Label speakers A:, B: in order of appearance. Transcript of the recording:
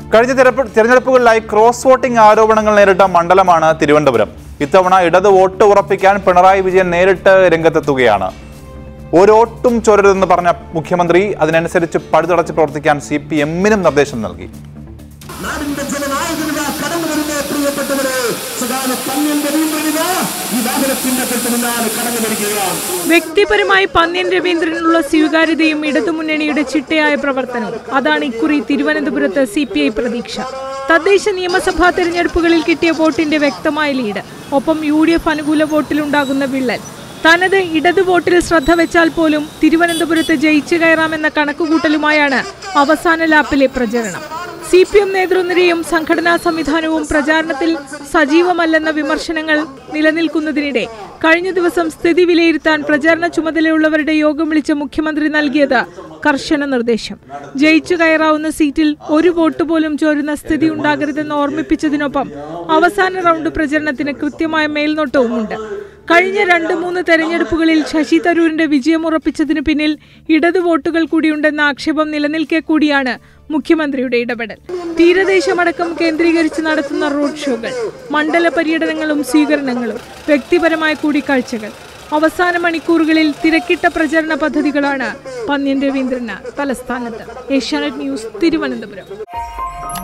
A: കഴിഞ്ഞ തെരപ്പ്- തെരഞ്ഞെടുപ്പുകളിലായി cross voting ആരോപണങ്ങൾ നേരിട്ട മണ്ഡലമാണ് തിരുവനന്തപുരം ഇത്തവണ ഇടത് വോട്ട് ഉറപ്പിക്കാൻ പിണറായി വിജയൻ നേരിട്ട് രംഗത്തെത്തുകയാണ് ഒരോട്ടും ചോരരുതെന്ന് പറഞ്ഞ മുഖ്യമന്ത്രി അതിനനുസരിച്ച് പഴുതടച്ച് പ്രവർത്തിക്കാൻ സി പി എമ്മിനും നിർദ്ദേശം നൽകി
B: നാടിന്റെ ജനനായകനുക കടന്നു വരുന്ന പ്രിയപ്പെട്ടവരെ സദാന പന്നിൻ രവീന്ദ്രനിക ഈ വാഹനത്തിന്റെ തൊട്ട് മുന്നാലെ കടന്നു വരികയാണ്
C: വ്യക്തിപരമായി പന്ന്യൻ രവീന്ദ്രനുള്ള സ്വീകാര്യതയും ഇടതുമുന്നണിയുടെ ചിട്ടയായ പ്രവർത്തനവും അതാണ് ഇക്കുറി തിരുവനന്തപുരത്ത് സി പി ഐ പ്രതീക്ഷ തദ്ദേശ നിയമസഭാ തെരഞ്ഞെടുപ്പുകളിൽ കിട്ടിയ വോട്ടിന്റെ വ്യക്തമായ ലീഡ് ഒപ്പം യു ഡി എഫ് അനുകൂല വോട്ടിലുണ്ടാകുന്ന വിള്ളൽ തനത് ഇടതു വോട്ടിൽ ശ്രദ്ധ വെച്ചാൽ പോലും തിരുവനന്തപുരത്ത് ജയിച്ചു കയറാമെന്ന കണക്കുകൂട്ടലുമായാണ് അവസാന ലാപ്പിലെ പ്രചരണം സി പി എം നേതൃനിരയും സംഘടനാ സംവിധാനവും പ്രചാരണത്തിൽ സജീവമല്ലെന്ന വിമർശനങ്ങൾ നിലനിൽക്കുന്നതിനിടെ കഴിഞ്ഞ ദിവസം സ്ഥിതി വിലയിരുത്താൻ പ്രചാരണ ചുമതലയുള്ളവരുടെ യോഗം വിളിച്ച മുഖ്യമന്ത്രി നൽകിയത് കർശന നിർദ്ദേശം ജയിച്ചു കയറാവുന്ന സീറ്റിൽ ഒരു വോട്ട് പോലും ചോരുന്ന സ്ഥിതി ഉണ്ടാകരുതെന്ന് ഓർമ്മിപ്പിച്ചതിനൊപ്പം അവസാന റൗണ്ട് പ്രചരണത്തിന് കൃത്യമായ മേൽനോട്ടവുമുണ്ട് കഴിഞ്ഞ രണ്ട് മൂന്ന് തെരഞ്ഞെടുപ്പുകളിൽ ശശി തരൂരിന്റെ വിജയം ഉറപ്പിച്ചതിനു പിന്നിൽ ഇടതു വോട്ടുകൾ കൂടിയുണ്ടെന്ന ആക്ഷേപം നിലനിൽക്കെ കൂടിയാണ് മുഖ്യമന്ത്രിയുടെ ഇടപെടൽ തീരദേശമടക്കം കേന്ദ്രീകരിച്ച് നടത്തുന്ന റോഡ് ഷോകൾ മണ്ഡല പര്യടനങ്ങളും സ്വീകരണങ്ങളും വ്യക്തിപരമായ കൂടിക്കാഴ്ചകൾ അവസാന മണിക്കൂറുകളിൽ തിരക്കിട്ട പ്രചരണ പദ്ധതികളാണ് പന്ന്യൻ രവീന്ദ്രന് തലസ്ഥാനത്ത് ഏഷ്യാനെറ്റ് ന്യൂസ് തിരുവനന്തപുരം